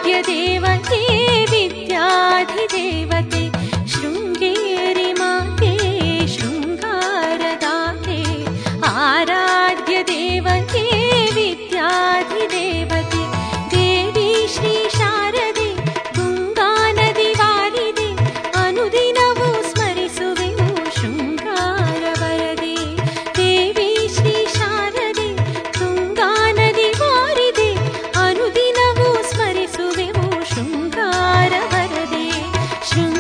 ಆರಾಧ್ಯ ದೇವತೆ ವಿದ್ಯಾಧಿದೇವತೆ ಶೃಂಗೇರಿ ಮಾತೆ ಶೃಂಗಾರದಾತೆ ಆರಾಧ್ಯ ದೇವತೆ ವಿದ್ಯಾಧಿದೇವತೆ ದೇವಿ ಶ್ರೀ ಶಾರದೆ ತುಂಗಾ ನದಿ ವಾರಿದೆ ಅನುದಿನವೂ ಸ್ಮರಿಸುವೆವು ಶೃಂಗಾರ ವರದೆ ದೇವಿ ಶ್ರೀ ಶಾರದೆ ತುಂಗಾ ನದಿ ವಾರಿದೆ ಅನುದಿನವೂ ಸ್ಮರಿಸುವೆವು ಶೃಂಗಾರ ವರದೆ ಶೃಂಗಾರ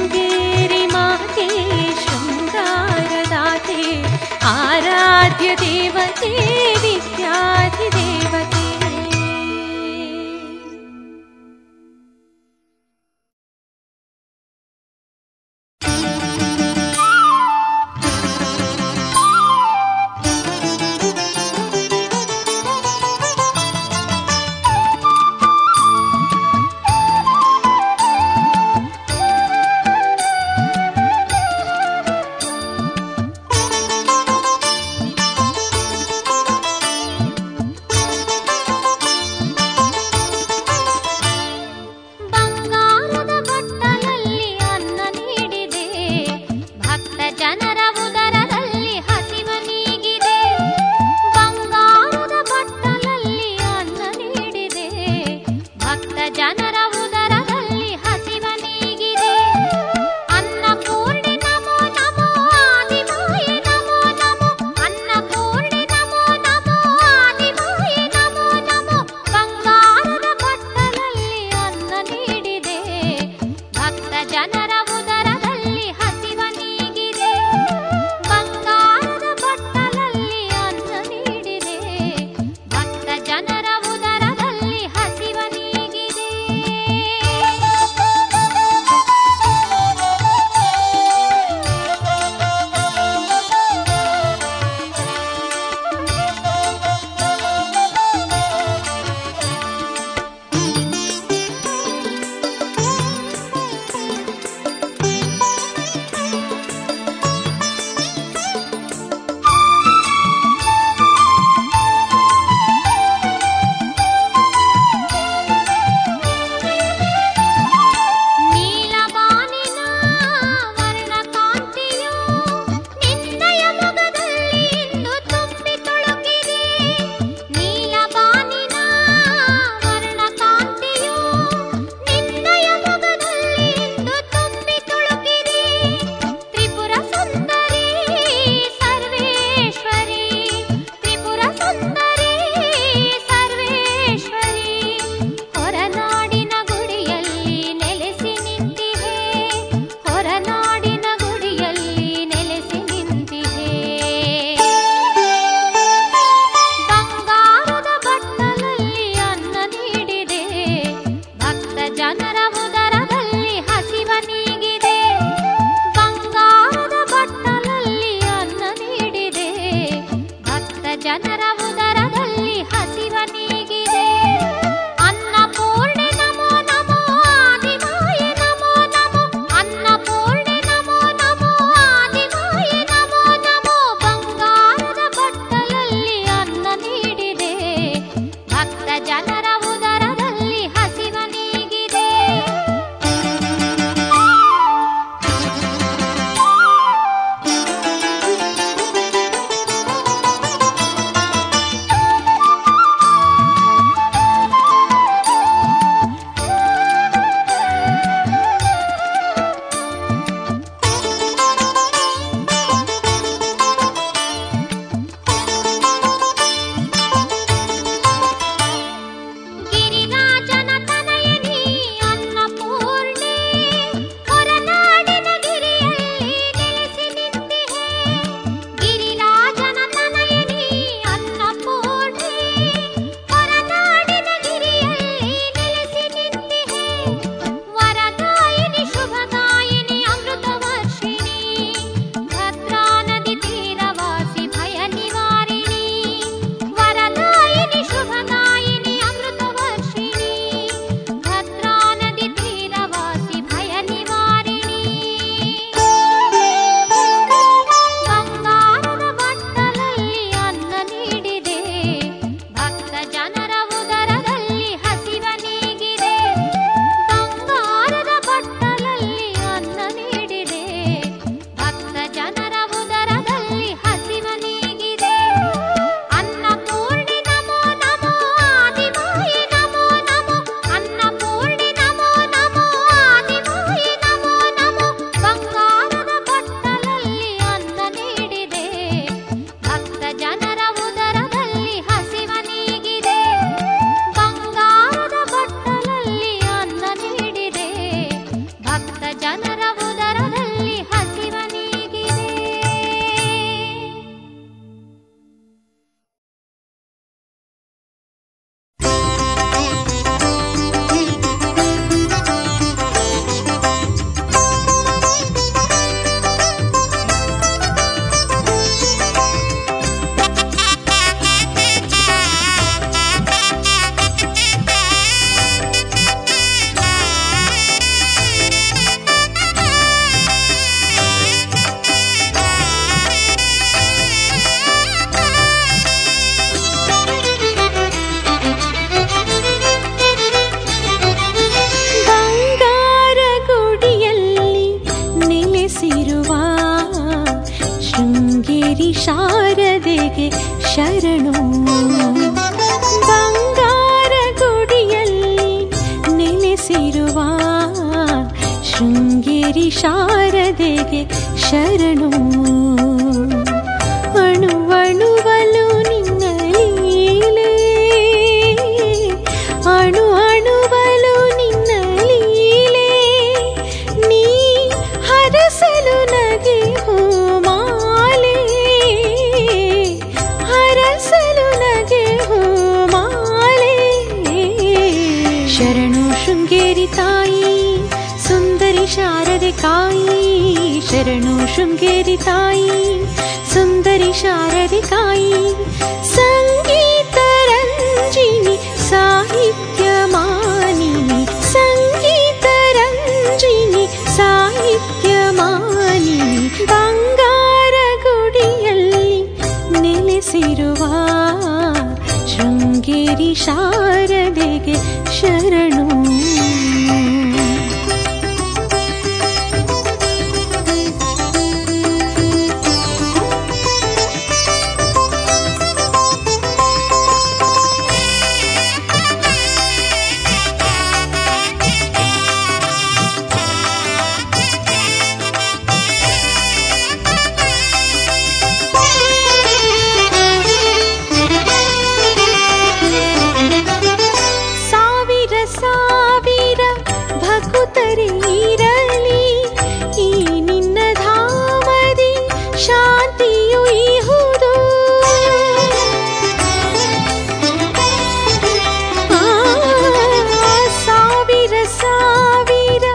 ಶಾರದೆಗೆ ಶರಣು ಅಣುವಣುವಲು ನಿನ್ನ ಲೀಲೆ ಅಣು ಅಣುವಲು ನಿನ್ನ ಲೀಲೆ ನೀ ಹರಸಲು ನಗೆ ಹೂಮಾಲೆ ಹರಸಲು ನಗೆ ಹೂಮಾಲೆ ಶರಣು ಶೃಂಗೇರಿ ತಾಯಿ ಸುಂದರಿ ಶಾರದೆ ಕಾಯಿ ಶರಣು ಶೃಂಗೇರಿ ತಾಯಿ ಸುಂದರಿ ಶಾರದೆ ಕಾಯಿ ಸಂಗೀತ ರಂಜಿನಿ ಸಾಹಿತ್ಯ ಮಾನಿನಿ ಸಂಗೀತ ರಂಜಿನಿ ಸಾಹಿತ್ಯ ಮಾನಿನಿ ಬಂಗಾರ ಗುಡಿಯಲ್ಲಿ ನೆಲೆಸಿರುವ ಶೃಂಗೇರಿ ಶಾರದೆಗೆ ಶರಣು ಸಾವಿರ ಸಾವಿರ ಭಕುತರಿರಲಿ ಈ ನಿನ್ನ ಧಾಮದಿ ಶಾಂತಿಯು ಇಹುದು ಆ, ಸಾವಿರ ಸಾವಿರ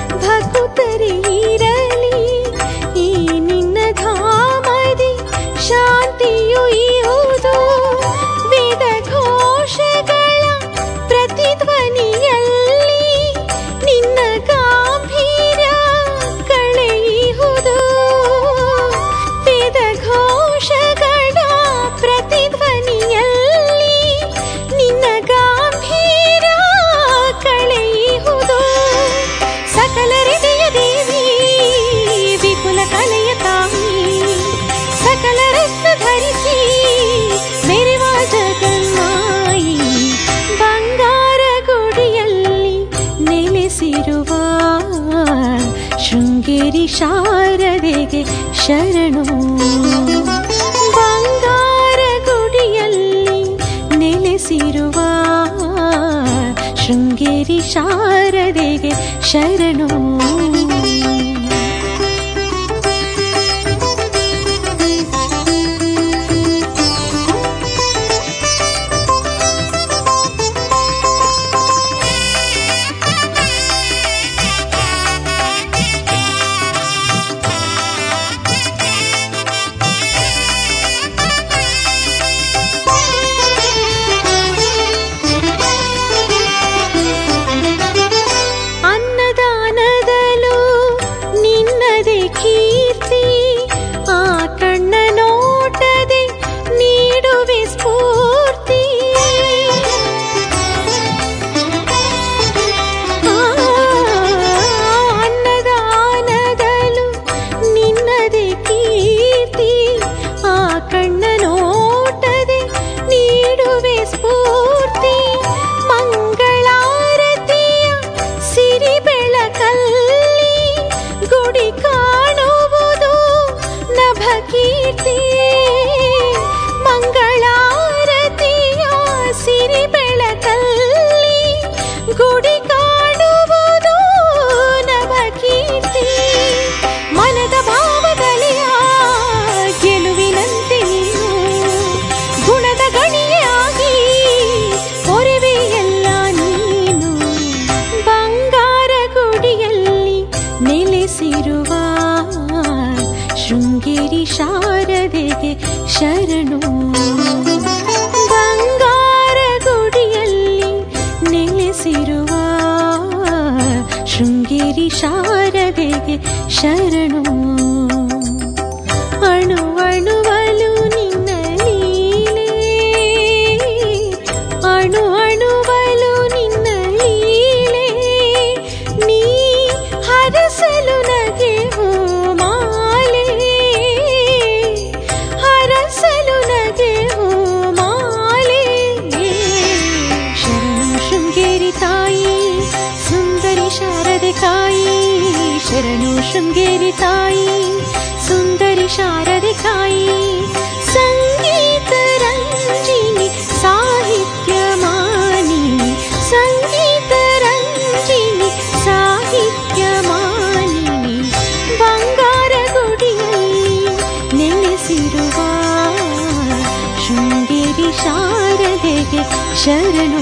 ಭಕುತರಿರಲಿ ಈ ನಿನ್ನ ಧಾಮದಿ ಶಾಂತಿಯು ಇಹುದು ವೇದ ಘೋಷಗಳ ಪ್ರತಿಧ್ವನಿಯಲ್ಲಿ ನಿನ್ನ ಗಾಂಭೀರ್ಯ ಕಳೆಯುವುದು ವೇದ ಘೋಷಗಳ ಪ್ರತಿಧ್ವನಿಯಲ್ಲಿ ನಿನ್ನ ಗಾಂಭೀರ್ಯ ಕಳೆಯುವುದು ಸಕಲ ಹೃದಯ ದೇವಿ ವಿಪುಲ ಕಲೆಯ ತಾಯಿ ಸಕಲ ರತ್ನ ಧರಿಸಿ ಮೆರೆವ ಜಗನ್ಮಾಯಿ ಬಂಗಾರ ಗುಡಿಯಲ್ಲಿ ನೆಲೆಸಿರುವ ಶೃಂಗೇರಿ ಶಾರದೆಗೆ ಶರಣು ಬಂಗಾರ ಗುಡಿಯಲ್ಲಿ ನೆಲೆಸಿರುವ ಶೃಂಗೇರಿ ಶಾರದೆಗೆ ಶರಣು ಅನ್ನದಾನದಲು ನಿನ್ನದೇ ಕೀರ್ತಿ ಆ ಕಣ್ಣ ನೋಟದೆ ನೀಡುವೆ ಸ್ಫೂರ್ತಿ ಆ, ಅನ್ನದಾನದಲು ನಿನ್ನದೇ ಕೀರ್ತಿ ಆ ಕಣ್ಣ ನೋಟದೆ ನೀಡುವೆ ಸ್ಫೂರ್ತಿ ಮಂಗಳಾರತಿಯ ಸಿರಿ ಬೆಳಕಲ್ಲಿ ಗುಡಿ ಕಾಣುವುದು ನಭ ಕೀರ್ತಿ ಮಂಗಳಾರತಿಯ ಸಿರಿ ಬೆಳಕಲ್ಲಿ ಗುಡಿ ಕಾಣುವುದು ನಭ ಕೀರ್ತಿ ಮನದ ಭಾವಗಲೆಯ ಗೆಲುವಿನಂತೆ ನೀನು ಗುಣದ ಗಣಿಯಾಗಿ ಹೊರವೆ ಎಲ್ಲ ನೀನು ಬಂಗಾರ ಗುಡಿಯಲ್ಲಿ ನೆಲೆಸಿರುವ ಶೃಂಗೇರಿ ಶಾರದೆಗೆ ಶರಣು ಬಂಗಾರ ಗುಡಿಯಲ್ಲಿ ನೆಲೆಸಿರುವ ಶೃಂಗೇರಿ ಶಾರದೆಗೆ ಶರಣು ಅಣು ಅಣುವಲು ನಿನ್ನ ಲೀಲೆ ಅಣು ಅಣುವಲು ನಿನ್ನ ಲೀಲೆ ನೀ ಹರಸಲು ನಗೆ ಹೂಮಾಲೆ ಹರಸಲು ನಗೆ ಹೂಮಾಲೆ ಶರಣು ಶೃಂಗೇರಿ ತಾಯಿ ಸುಂದರಿ ಶಾರದೆ ಕಾಯಿ ಶರಣು ಶೃಂಗೇರಿ ತಾಯಿ ಸುಂದರಿ ಶಾರದೆ ಕಾಯಿ ಸಂಗೀತ ರಂಜಿನಿ ಸಾಹಿತ್ಯ ಮಾನಿನಿ ಸಂಗೀತ ರಂಜಿನಿ ಸಾಹಿತ್ಯ ಮಾನಿನಿ ಬಂಗಾರ ಗುಡಿಯಲ್ಲಿ ನೆಲೆಸಿರುವ ಶೃಂಗೇರಿ ಶಾರದೆಗೆ ಶರಣು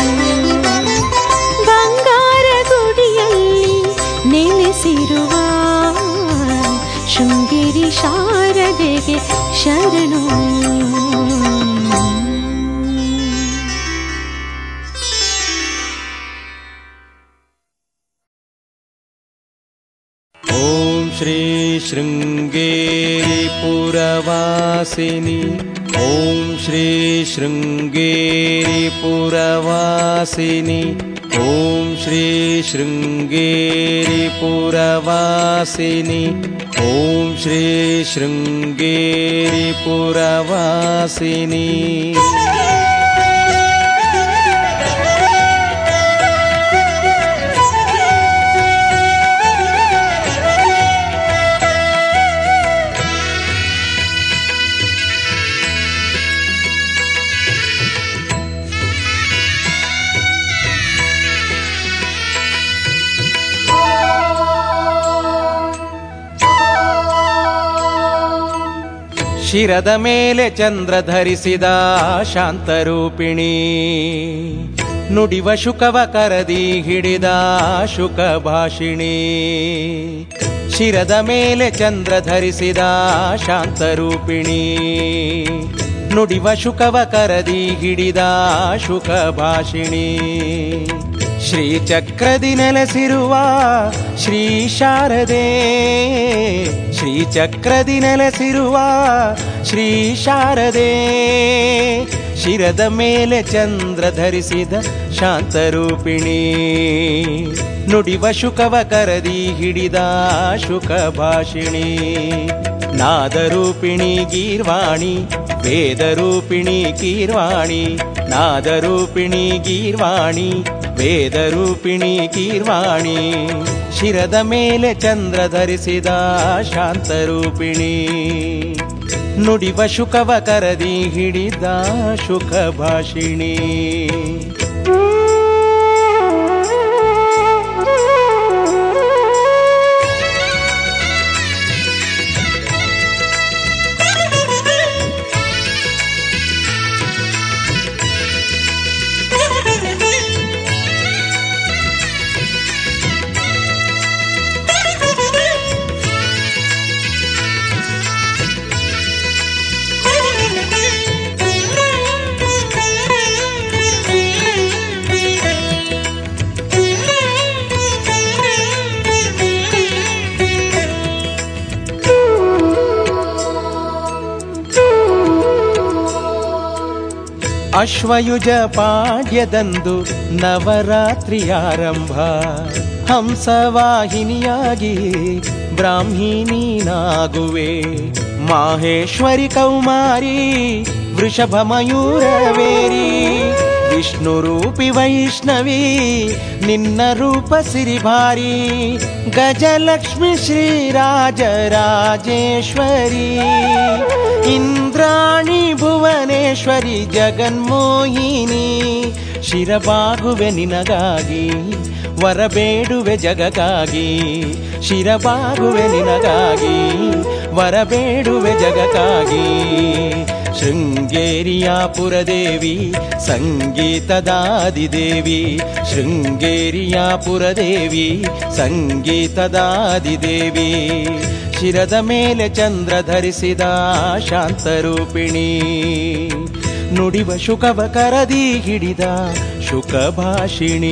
ಬಂಗಾರ ಗುಡಿಯಲ್ಲಿ ನೆಲೆಸಿರುವ ಶೃಂಗೇರಿ ಶಾರದೆಗೆ ಶರಣು ॐ श्री शृङ्गेरिपुरवासिनि ॐ श्री शृङ्गेरिपुरवासिनि ॐ श्री शृङ्गेरिपुरवासिनि ॐ श्री शृङ्गेरिपुरवासिनि ಶಿರದ ಮೇಲೆ ಚಂದ್ರ ಧರಿಸಿದ ಶಾಂತರೂಪಿಣಿ ನುಡಿವ ಶುಕವ ಕರದಿ ಹಿಡಿದ ಶುಕ ಭಾಷಿಣಿ ಶಿರದ ಮೇಲೆ ಚಂದ್ರ ಧರಿಸಿದ ಶಾಂತರೂಪಿಣಿ ನುಡಿವ ಶುಕವ ಕರದಿ ಹಿಡಿದ ಶುಕ ಭಾಷಿಣಿ ಶ್ರೀಚಕ್ರದಿ ನೆಲೆಸಿರುವ ಶ್ರೀ ಶಾರದೆ ಶ್ರೀಚಕ್ರದಿ ನೆಲೆಸಿರುವ ಶ್ರೀ ಶಾರದೆ ಶಿರದ ಮೇಲೆ ಚಂದ್ರ ಧರಿಸಿದ ಶಾಂತರೂಪಿಣಿ ನುಡಿವ ಶುಕವ ಕರದಿ ಹಿಡಿದ ಶುಕ ಭಾಷಿಣಿ ನಾದರೂಪಿಣಿ ಗೀರ್ವಾಣಿ ವೇದರೂಪಿಣಿ ಕೀರ್ವಾಣಿ ನಾದರೂಪಿಣಿ ಗೀರ್ವಾಣಿ ವೇದರೂಪಿಣಿ ಕೀರ್ವಾಣಿ ಶಿರದ ಮೇಲೆ ಚಂದ್ರ ಧರಿಸಿದ ಶಾಂತರೂಪಿಣಿ ನುಡಿವ ಶುಕವ ಕರದಿ ಹಿಡಿದ ಶುಕ ಭಾಷಿಣಿ ಅಶ್ವಯುಜ ಪಾಡ್ಯದಂದು ನವರಾತ್ರಿ ಆರಂಭ ಹಂಸವಾಹಿನಿಯಾಗಿ ಬ್ರಾಹ್ಮಿಣೀನಾಗುವೆ ಮಾಹೇಶ್ವರಿ ಕೌಮಾರಿ ವೃಷಭ ಮಯೂರವೇರಿ ವಿಷ್ಣು ರೂಪಿ ವೈಷ್ಣವಿ ನಿನ್ನ ರೂಪ ಸಿರಿಭಾರಿ ಗಜಲಕ್ಷ್ಮಿ ಶ್ರೀರಾಜರಾಜೇಶ್ವರಿ ಇಂದ್ರಾಣಿ ಭುವನೇಶ್ವರಿ ಜಗನ್ಮೋಹಿನಿ ಶಿರಬಾಗುವೆ ನಿನಗಾಗಿ ವರಬೇಡುವೆ ಜಗಕ್ಕಾಗಿ ಶಿರಬಾಗುವೆ ನಿನಗಾಗಿ ವರಬೇಡುವೆ ಜಗಕ್ಕಾಗಿ ಶೃಂಗೇರಿಯ ಪುರದೇವಿ ಸಂಗೀತದಾದಿದೇವಿ ಶೃಂಗೇರಿಯ ಪುರದೇವಿ ಸಂಗೀತದಾದಿದೇವಿ ಶಿರದ ಮೇಲೆ ಚಂದ್ರ ಧರಿಸಿದ ಶಾಂತರೂಪಿಣಿ ನುಡಿವ ಶುಕವ ಕರದಿ ಹಿಡಿದ ಶುಕ ಭಾಷಿಣಿ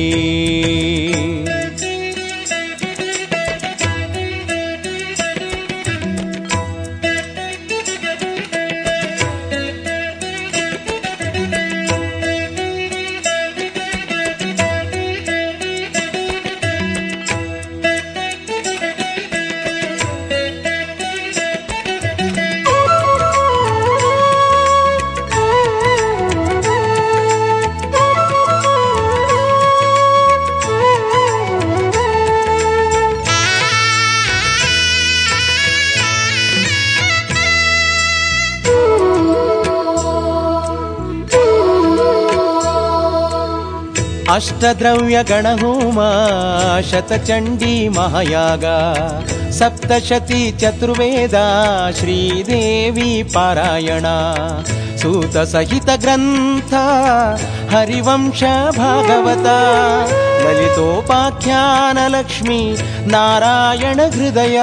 Thank you. ಅಷ್ಟದ್ರವ್ಯ ಗಣಹೋಮ ಶತಚಂಡಿ ಮಹಾಯಾಗ ಸಪ್ತಶತಿ ಚತುರ್ವೇದ ಶ್ರೀದೇವಿ ಪಾರಾಯಣ ಸೂತ ಸಹಿತ ಗ್ರಂಥ ಹರಿವಂಶ ಭಾಗವತ ಲಲಿತೋಪಾಖ್ಯಾನ ಲಕ್ಷ್ಮಿ ನಾರಾಯಣ ಹೃದಯ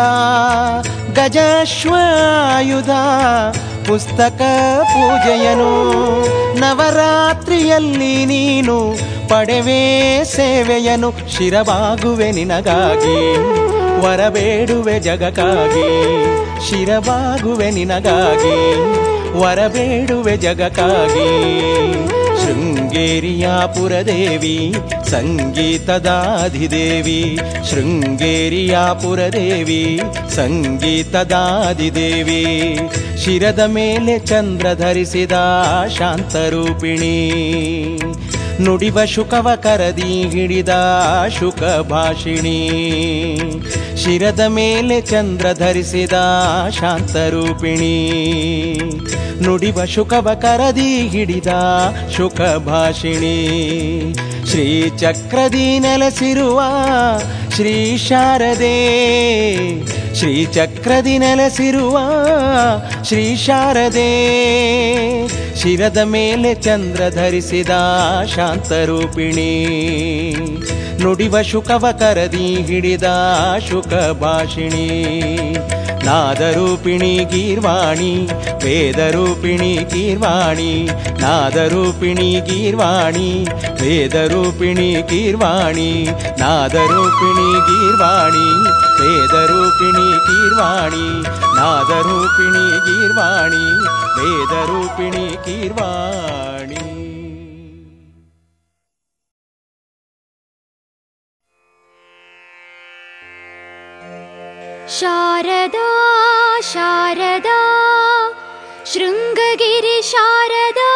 ಗಜಾಶ್ವಾಯುಧ ಪುಸ್ತಕ ಪೂಜೆಯನು ನವರಾತ್ರಿಯಲ್ಲಿ ನೀನು ಪಡೆವೇ ಸೇವೆಯನು ಶಿರವಾಗುವೆ ನಿನಗಾಗಿ ವರಬೇಡುವೆ ಜಗಕ್ಕಾಗಿ ಶಿರವಾಗುವೆ ನಿನಗಾಗಿ ವರಬೇಡುವೆ ಜಗಕ್ಕಾಗಿ ಶೃಂಗೇರಿಯ ಪುರದೇವಿ ಸಂಗೀತದಾಧಿದೇವಿ ಶೃಂಗೇರಿಯ ಪುರದೇವಿ ಸಂಗೀತದಾಧಿದೇವಿ ಶಿರದ ಮೇಲೆ ಚಂದ್ರ ಧರಿಸಿದ ಶಾಂತರೂಪಿಣಿ ನುಡಿವ ಶುಕವ ಕರದಿ ಹಿಡಿದ ಶುಕ ಭಾಷಿಣಿ ಶಿರದ ಮೇಲೆ ಚಂದ್ರ ಧರಿಸಿದ ಶಾಂತರೂಪಿಣಿ ನುಡಿವ ಶುಕವ ಕರದಿ ಹಿಡಿದ ಶುಕ ಭಾಷಿಣಿ ಶ್ರೀಚಕ್ರದಿ ನೆಲೆಸಿರುವ ಶ್ರೀ ಶಾರದೆ ಶ್ರೀಚಕ್ರದಿ ನೆಲೆಸಿರುವ ಶ್ರೀ ಶಾರದೆ ಶಿರದ ಮೇಲೆ ಚಂದ್ರ ಧರಿಸಿದ ಶಾಂತರೂಪಿಣಿ ನುಡಿವ ಶುಕವ ಕರದಿ ಹಿಡಿದ ಶುಕ ಭಾಷಿಣಿ ನಾದರೂಪಿಣಿ ಗೀರ್ವಾಣಿ ವೇದರೂಪಿಣಿ ಗೀರ್ವಾಣಿ ನಾದರೂಪಿಣಿ ಗೀರ್ವಾಣಿ ವೇದರೂಪಿಣಿ ಗೀರ್ವಾಣಿ ನಾದರೂಪಿಣಿ ಗೀರ್ವಾಣಿ ವೇದರೂಪಿಣಿ ಗೀರ್ವಾಣಿ ನಾದರೂಪಿಣಿ ಗೀರ್ವಾಣಿ ವೇದರೂಪಿಣಿ ಗೀರ್ವಾಣಿ ಶಾರದಾ ಶಾರದಾ ಶೃಂಗಗಿರಿ ಶಾರದಾ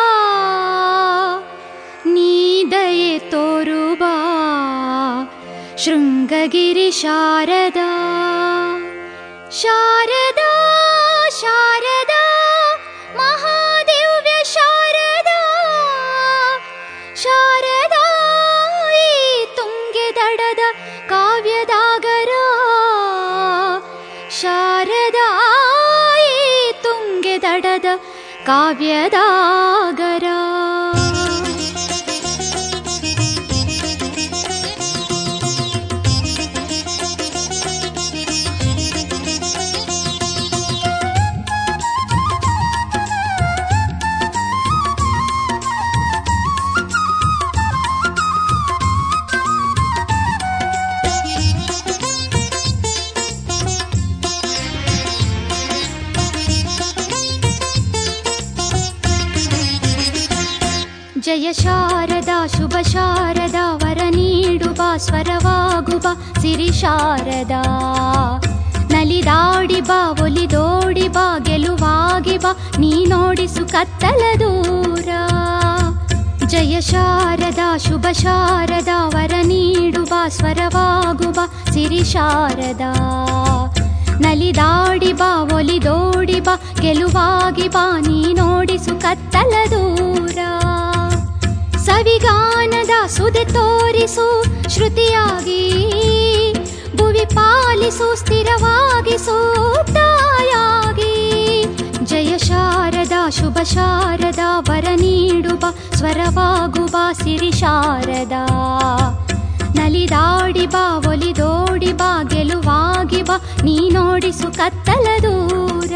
ನೀ ದಯೆ ತೋರು ಬಾ ಶೃಂಗಗಿರಿ ಶಾರದಾ ಶಾರದಾ ಶಾರದಾ ಮಹಾದಿವ್ಯ ಶಾರದಾ ಶಾರದಾ ಈ ತುಂಗೆ ದಡದ ಕಾವ್ಯದಾಗರ ಶಾರದಾ ಈ ತುಂಗೆ ದಡದ ಕಾವ್ಯದಾಗರ ಜಯ ಶಾರದಾ ಶುಭ ಶಾರದಾ ವರ ನೀಡು ಬಾ ಸ್ವರವಾಗು ಬಾ ಸಿರಿ ಶಾರದಾ ನಲಿದಾಡಿ ಬಾ ಒಲಿದೋಡಿ ಬಾ ಗೆಲುವಾಗಿ ಬಾ ನೀ ನೋಡಿಸು ಕತ್ತಲ ದೂರ ಜಯ ಶಾರದಾ ಶುಭ ಶಾರದಾ ವರ ನೀಡು ಬಾ ಸ್ವರವಾಗು ಬಾ ಸಿರಿ ಶಾರದಾ ನಲಿದಾಡಿ ಬಾ ಒಲಿದೋಡಿ ಬಾ ಗೆಲುವಾಗಿ ಬಾ ನೀ ನೋಡಿಸು ಕತ್ತಲ ದೂರ ಸವಿಗಾನದ ಸುದೆ ತೋರಿಸು ಶ್ರುತಿಯಾಗಿ ಭುವಿ ಪಾಲಿಸು ಸ್ಥಿರವಾಗಿಸು ತಾಯಾಗಿ ಜಯ ಶಾರದಾ ಶುಭ ಶಾರದಾ ವರ ನೀಡು ಬಾ ಸ್ವರವಾಗು ಬಾ ಸಿರಿ ಶಾರದಾ ನಲಿದಾಡಿ ಬಾ ಒಲಿದೋಡಿ ಬಾ ಗೆಲುವಾಗಿ ಬಾ ನೀ ನೋಡಿಸು ಕತ್ತಲ ದೂರ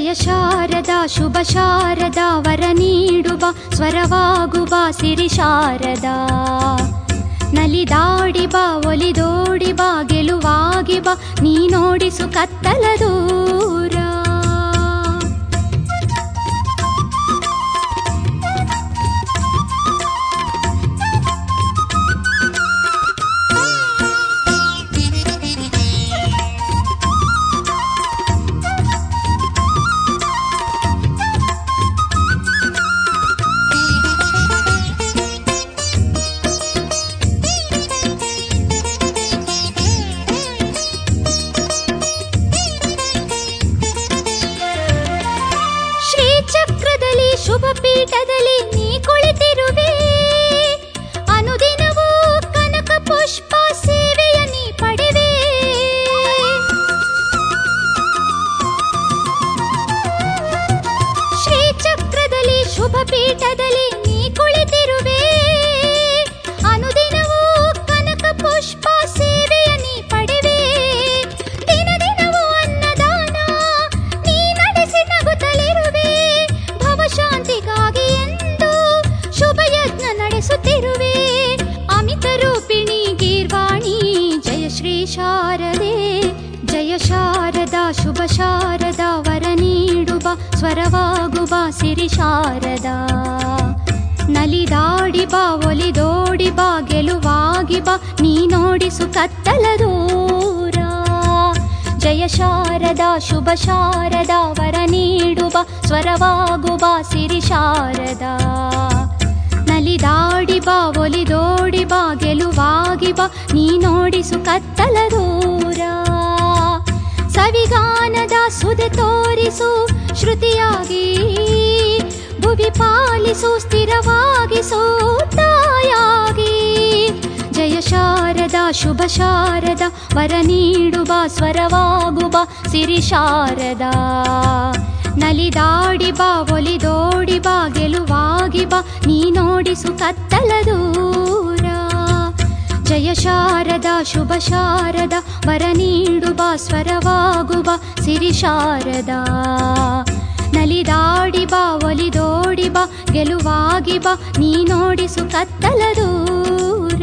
ಜಯ ಶಾರದಾ ಶುಭ ಶಾರದಾ ವರ ನೀಡುವ ಸ್ವರವಾಗುವ ಸಿರಿ ಶಾರದಾ ನಲಿದಾಡಿ ಬಾ ಒಲಿದೋಡಿ ಬಾ ಗೆಲುವಾಗಿ ಬಾ ನೀ ನೋಡಿಸು ಕತ್ತಲ ದೂರ ಶ್ರೀಚಕ್ರದಲ್ಲಿ ಶುಭ ಪೀಠದಲ್ಲಿ ನೀ ಕುಳಿತಿರುವೆ ಅನುದಿನವೂ ಕನಕ ಪುಷ್ಪ ಸೇವೆಯ ನೀ ಪಡೆವೆ ಶ್ರೀಚಕ್ರದಲ್ಲಿ ಶುಭ ಪೀಠದಲ್ಲಿ ನೀ ಕುಳಿತಿರುವೆ ಅನುದಿನವೂ ಕನಕ ಪುಷ್ಪ ಸೇವೆಯ ನೀ ಪಡೆವೆ ದಿನ ದಿನವೂ ಅನ್ನದಾನ ನೀ ನಡೆಸಿ ನಗುತ್ತಲಿರುವೆ ಭವಶಾಂತಿಗಾಗಿ ಎಂದು ಶುಭ ಯಜ್ಞ ನಡೆಸುತ್ತಿರುವೆ ಅಮಿತ ರೂಪಿಣಿ ಗೀರ್ವಾಣಿ ಜಯ ಶ್ರೀ ಶಾರದೆ ಜಯ ಶಾರದಾ ಶುಭ ಶಾರದಾ ವರ ನೀಡುವ ಸ್ವರವಾಗುವ ಸಿರಿ ಶಾರದಾ ನಲಿದಾಡಿ ಬಾ ಒಲಿದೋಡಿ ಬಾ ಗೆಲುವಾಗಿ ಬಾ ನೀ ನೋಡಿಸು ಕತ್ತಲ ದೂರ ಜಯ ಶಾರದಾ ಶುಭ ಶಾರದಾ ವರ ನೀಡುವ ಸ್ವರವಾಗುವ ಸಿರಿ ಶಾರದಾ ನಲಿದಾಡಿ ಬಾ ಒಲಿದೋಡಿ ಬಾ ಗೆಲುವಾಗಿ ಬಾ ನೀ ನೋಡಿಸು ಕತ್ತಲ ದೂರ ಸವಿಗಾನದ ಸುದೆ ತೋರಿಸು ಶ್ರುತಿಯಾಗಿ ಭುವಿ ಪಾಲಿಸು ಸ್ಥಿರವಾಗಿಸು ತಾಯಾಗಿ ಜಯ ಶಾರದಾ ಶುಭ ಶಾರದಾ ವರ ನೀಡುವ ಸ್ವರವಾಗುವ ಸಿರಿ ಶಾರದಾ ನಲಿದಾಡಿ ಬಾ ಒಲಿದೋಡಿ ಬಾ ಗೆಲುವಾಗಿ ಬಾ ನೀ ನೋಡಿಸು ಕತ್ತಲ ದೂರ ಜಯ ಶಾರದಾ ಶುಭ ಶಾರದಾ ವರ ನೀಡುವ ಸ್ವರವಾಗುವ ಸಿರಿ ಶಾರದಾ ನಲಿದಾಡಿ ಬಾ ಒಲಿದೋಡಿ ಬಾ ಗೆಲುವಾಗಿ ಬಾ ನೀ ನೋಡಿಸು ಕತ್ತಲ ದೂರ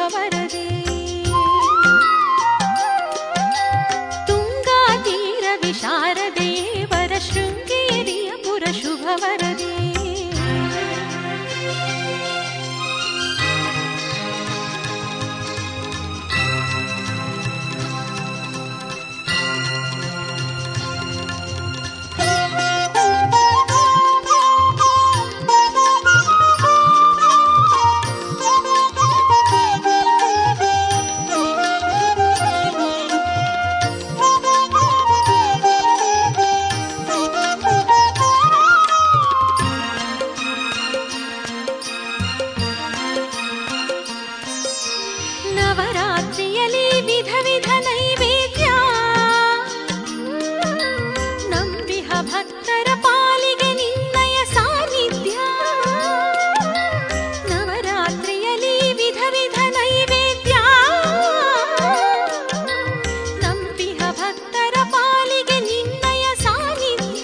ಶುಭವರದೆ ತುಂಗಾ ತೀರ ವಿಶಾರದೆ ವರ ಶೃಂಗೇರಿಯ ಪುರ ಶುಭವರದೆ ನವರಾತ್ರಿಯಲ್ಲಿ ವಿಧ ವಿಧ ನೈವೇದ್ಯ ನಂಬಿಹ ಭಕ್ತರ ಪಾಲಿಗೆ ನಿನ್ನಯ ಸಾನ್ನಿಧ್ಯ ನವರಾತ್ರಿಯಲ್ಲಿ ವಿಧ ವಿಧ ನೈವೇದ್ಯ ನಂಬಿಹ ಭಕ್ತರ ಪಾಲಿಗೆ ನಿನ್ನಯ ಸಾನ್ನಿಧ್ಯ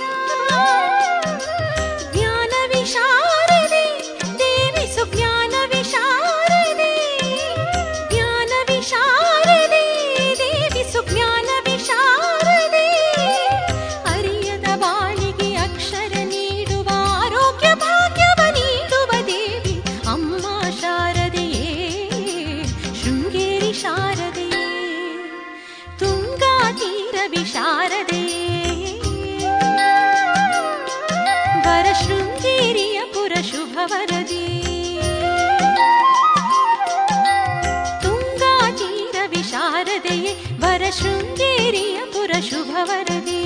ಜ್ಞಾನ ವಿಶಾರದೆ ದೇವಿ ಸುಜ್ಞಾನ ವಿಶಾರದೆ ಜ್ಞಾನ ವಿಶಾರದೆ ದೇವಿ ಸುಜ್ಞಾನ ವಿಶಾರದೆ ಅರಿಯದ ಬಾಳಿಗೆ ಅಕ್ಷರ ನೀಡುವ ಆರೋಗ್ಯ ಭಾಗ್ಯವ ನೀಡುವ ದೇವಿ ಅಮ್ಮ ಶಾರದೆಯೇ ಶೃಂಗೇರಿ ಶಾರದೆಯೇ ತುಂಗಾ ತೀರ ವಿಶಾರದೆಯೇ ವರ ಶೃಂಗೇರಿಯ ಪುರ ಶುಭವರದಿ ತುಂಗಾ ತೀರ ವಿಶಾರದೆಯೇ ವರ ಶೃಂಗೇರಿಯ ಪುರ ಶುಭವರದಿ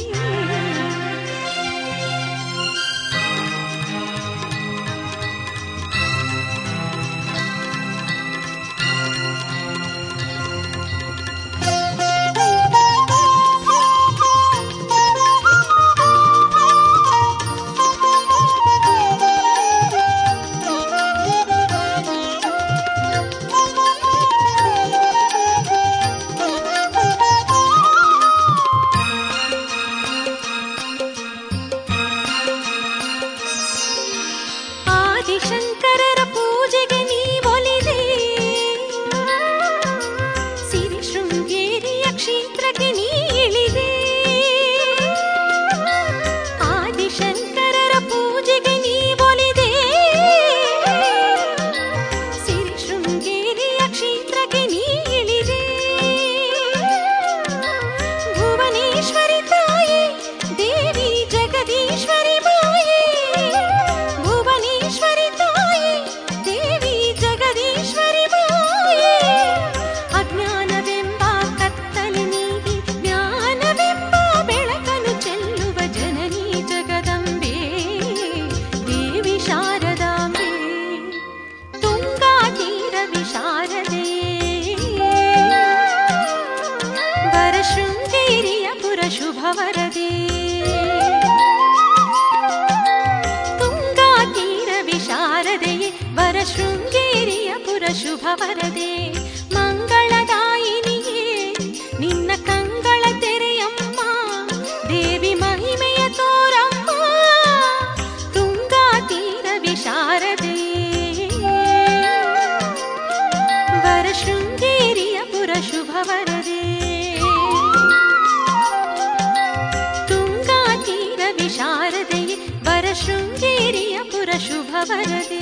ಆದಿಶಂಕರರ ಪೂಜೆಗೆ ನೀ ಒಲಿದೆ ಸಿರಿ ಶೃಂಗೇರಿಯ ಕ್ಷೇತ್ರಕ್ಕೆ ನೀ ಇಳಿದೆ ಆದಿಶಂಕರರ ಪೂಜೆಗೆ ನೀ ಒಲಿದೆ ಸಿರಿ ಶೃಂಗೇರಿಯ ಕ್ಷೇತ್ರಕ್ಕೆ ನೀ ಇಳಿದೆ ಭುವನೇಶ್ವರಿ ತಾಯಿ ದೇವಿ ಜಗದೀಶ್ವರಿ ಮಾಯೆ ಭುವನೇಶ್ವರಿ ತಾಯಿ ದೇವಿ ಜಗದೀಶ್ವರಿ ಮಾಯೆ ಅಜ್ಞಾನವೆಂಬ ಕತ್ತಲೆ ನೀಗಿ ಜ್ಞಾನವೆಂಬ ಬೆಳಕನ್ನು ಚೆಲ್ಲುವ ಜನನಿ ಜಗದಂಬೆ ದೇವಿ ಶಾರದಾಂಬೆ ತುಂಗಾ ತೀರ ವಿಶಾರದೆ ವರ ಶೃಂಗೇರಿಯ ಪುರ ಶುಭವರದೆ ತುಂಗಾ ತೀರ ವಿಶಾರದೆಯೇ ವರ ಶೃಂಗೇರಿಯ ಪುರ ಶುಭವರದೆ ಮಂಗಳದಾಯಿನಿಯೇ ನಿನ್ನ ಕಂಗಳ ತೆರೆಯಮ್ಮ ದೇವಿ ಮಹಿಮೆಯ ತೋರಮ್ಮ ತುಂಗಾ ತೀರ ವಿಶಾರದೆ ವರ ಶೃಂಗೇರಿಯ ಪುರ ಶುಭವರದೆ ತುಂಗಾ ತೀರ ವಿಶಾರದೆಯೇ ವರ ಶೃಂಗೇರಿಯ ಪುರ ಶುಭವರದೆ